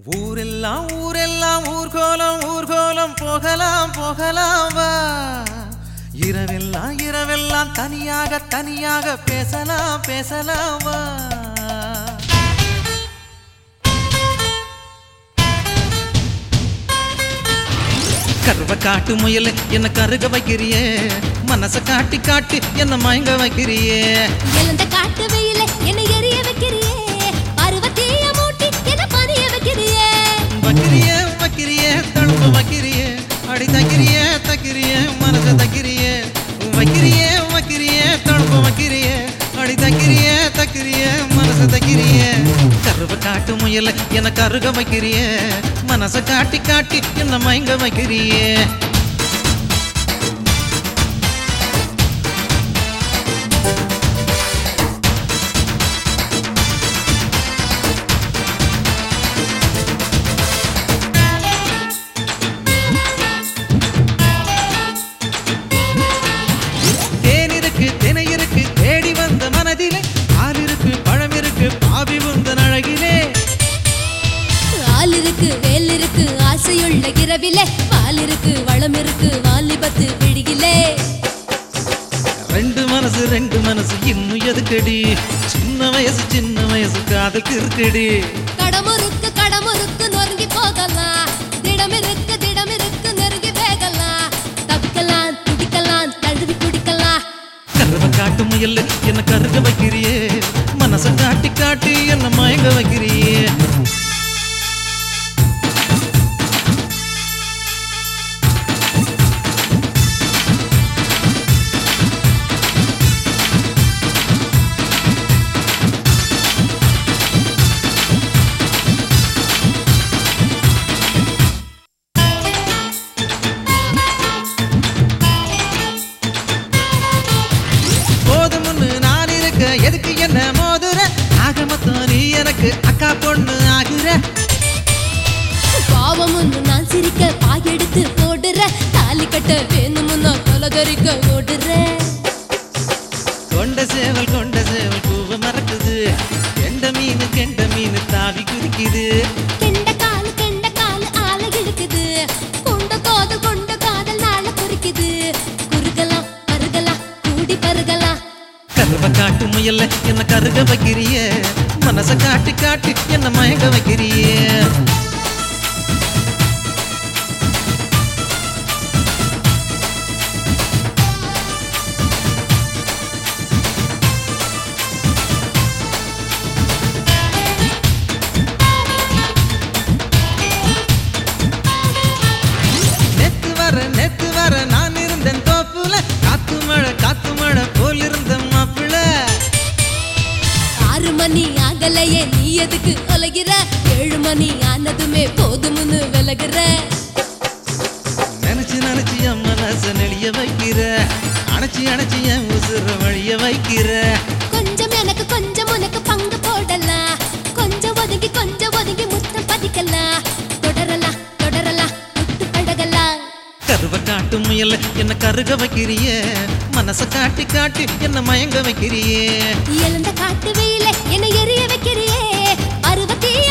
ஊரெல்லாம் ஊரெல்லாம் ஊர்கோலம் ஊர்கோலம் போகலாம் போகலாம் வா இரவெல்லாம் இரவெல்லாம் தனியாக தனியாக பேசலாம் பேசலாம் வா கருவ காட்டு முயல என்ன கருக வைக்கிறியே மனச காட்டி காட்டி என்ன மயங்க வைக்கிறியே எழுந்த காட்டு வெயில என்னை எரிய வைக்கிறியே பருவத்தீய மூட்டி என்ன பணிய வைக்கிறியே வைக்கிறியே வைக்கிறியே தழும்பு வைக்கிறியே அடி தக்கிறியே தக்கிறியே மனச தக்கிறியே வைக்கிறியே வைக்கிறியே தழும்பு வைக்கிறியே அடி தக்கிறியே தக்கிறியே மனச தக்கிறியே கருவ காட்டு முயல என்ன கருக வைக்கிறியே மனச காட்டி காட்டி என்ன மயங்க வைக்கிறியே தேன் இருக்கு தினை இருக்கு தேடி வந்த மனதிலே பால் இருக்கு பழம் இருக்கு பாவி உந்தன் அழகிலே ஆள் இருக்கு வேல் இருக்கு ஆசையுள்ள இரவிலே பால் இருக்கு வளம் இருக்கு வாலிபத்து விழியிலே ரெண்டு மனசு ரெண்டு மனசு இன்னும் எதுக்கடி சின்ன வயசு சின்ன வயசு காதல் இருக்குடி கடமுறுக்கு கடமுறுக்கு நொறுங்கி போகலாம் திடம் இருக்கு திடம் இருக்கு நெருங்கி வேகலாம் தப்பிக்கலாம் துடிக்கலாம் தழுவி குடிக்கலாம் கருவ காட்டு முயல் என்ன கருக வைக்கிறியே மனச காட்டி காட்டி என்ன மயங்க வைக்கிறியே போதும்னு நான் இருக்க எதுக்கு என்ன மோதுற ஆக மொத்தம் நீ எனக்கு அக்கா பொண்ணு ஆகுற பாவம் ஒன்று நான் சிரிக்க பாயெடுத்து போடுற தாலி கட்ட வேணுமுன்னா கொலகரிக்க ஓடுற கொண்ட சேவல் கொண்ட சேவல் பூவ மறக்குது கெண்ட மீன் கெண்ட மீன் தாவி குதிக்குது கெண்ட காலு கெண்ட காலு ஆள இழுக்குது கொண்ட காதல் கொண்ட காதல் நாள குறிக்குது குறுகலாம் பருகலாம் கூடி பருகலாம் கருவ காட்டு முயல்ல என்ன கருக வைக்கிறியே மனச காட்டி காட்டி என்ன மயங்க வைக்கிறியே நேத்து வர நேத்து வர நான் இருந்தேன் தோப்புல காத்து மழை காத்து மழை போல் இருந்த மாப்பிள்ள ஆறு மணி ஆகலையே நீ எதுக்கு ஒலகிற ஏழு மணி ஆனதுமே போதும்னு விலகுற நினைச்சு நினைச்சு என் மனச நெளிய வைக்கிற அணைச்சி அணைச்சி என் உசுர வழிய வைக்கிற கொஞ்சம் எனக்கு கொஞ்சம் உனக்கு பங்கு போடலாம் கொஞ்சம் ஒதுங்கி கொஞ்சம் ஒதுங்கி முத்தம் பதிக்கலாம் தொடரலாம் தொடரலாம் விட்டு பழகலாம் கருவ காட்டு முயல்ல என்ன கருக வைக்கிறியே மனச காட்டி காட்டி என்ன மயங்க வைக்கிறியே எழுந்த காட்டு வெயில என்னை எரிய வைக்கிறியே அறுபத்தி